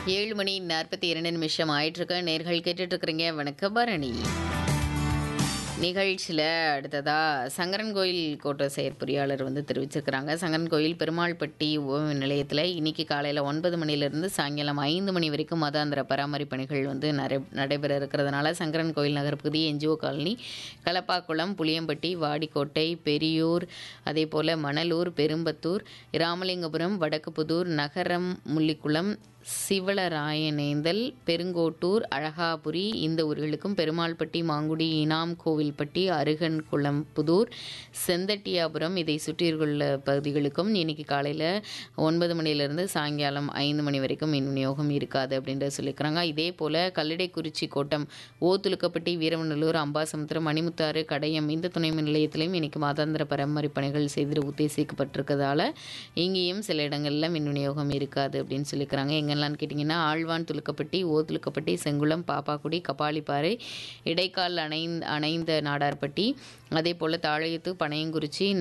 ஏழு மணி நாற்பத்தி இரண்டு நிமிஷம் ஆயிட்டிருக்கு நேர்கள் கேட்டுட்டு இருக்கிறீங்க வணக்க பரணி நிகழ்ச்சியில் அடுத்ததாக சங்கரன் கோயில் கோட்ட செயற்பொறியாளர் வந்து தெரிவிச்சிருக்கிறாங்க சங்கரன் கோயில் பெருமாள்பட்டி ஓய்வு நிலையத்தில் இன்னைக்கு காலையில் ஒன்பது மணிலேருந்து சாயங்காலம் ஐந்து மணி வரைக்கும் மதாந்திர பராமரிப்பு பணிகள் வந்து நடை நடைபெற இருக்கிறதுனால சங்கரன் கோயில் நகர்பகுதி என்ஜிஓ காலனி கலப்பாக்குளம் புளியம்பட்டி வாடிக்கோட்டை பெரியூர் அதே போல் மணலூர் பெரும்பத்தூர் ராமலிங்கபுரம் வடக்குப்புதூர் நகரம் முள்ளிக்குளம் சிவளராயனேந்தல் பெருங்கோட்டூர் அழகாபுரி இந்த ஊர்களுக்கும் பெருமாள்பட்டி மாங்குடி இனாம் கோவில்பட்டி அருகன்குளம் புதூர் செந்தட்டியாபுரம் இதை சுற்றியுள்ள பகுதிகளுக்கும் இன்னைக்கு காலையில் ஒன்பது மணிலேருந்து சாயங்காலம் ஐந்து மணி வரைக்கும் மின் விநியோகம் இருக்காது அப்படின்ற சொல்லியிருக்கிறாங்க இதே போல் கல்லடைக்குறிச்சி கோட்டம் ஓத்துலுக்கப்பட்டி வீரவநல்லூர் அம்பாசமுத்திரம் மணிமுத்தாறு கடையம் இந்த துணை மின் நிலையத்திலையும் இன்னைக்கு மாதாந்திர பராமரிப்பு பணிகள் செய்திட உத்தேசிக்கப்பட்டிருக்கிறதால இங்கேயும் சில இடங்களில் மின் விநியோகம் இருக்காது அப்படின்னு சொல்லியிருக்கிறாங்க எங்கெல்லாம் கேட்டிங்கன்னா ஆழ்வான் துலுக்கப்பட்டி ஓதுலுக்கப்பட்டி செங்குளம் பாப்பாக்குடி கபாலிப்பாறை இடைக்கால் அணைந்த அணைந்த நாடார்பட்டி அதே போல் தாழையத்து பனையங்குறிச்சி